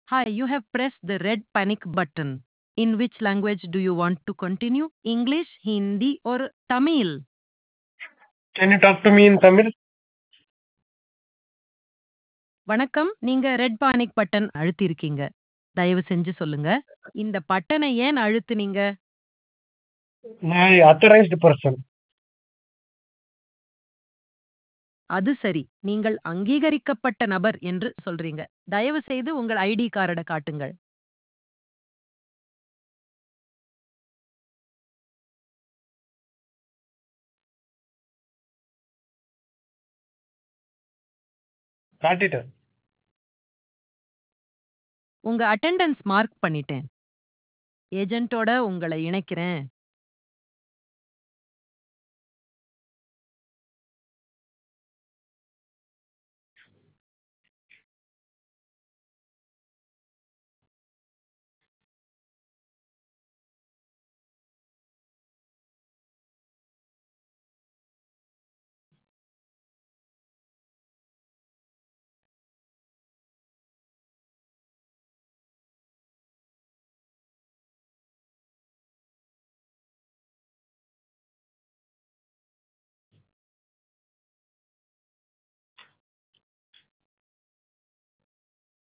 Hi, you have pressed the red panic button. In which language do you want to continue? English, Hindi, or Tamil? Can you talk to me in Tamil? வணக்கம் நீங்க red panic button அழுத்திருக்கீங்க தயவு செஞ்சு சொல்லுங்க இந்த பட்டனை ஏன் அழுத்துனீங்க நான் authorized person. அது சரி நீங்கள் அங்கீகரிக்கப்பட்ட நபர் என்று சொல்றீங்க தயவு செய்து உங்கள் ஐடி கார்டை காட்டுங்கள் காட்டிட்டேன் உங்க அட்டெண்டன்ஸ் மார்க் பண்ணிட்டேன் ஏஜென்ட்டோட உங்களை இணைக்கிறேன்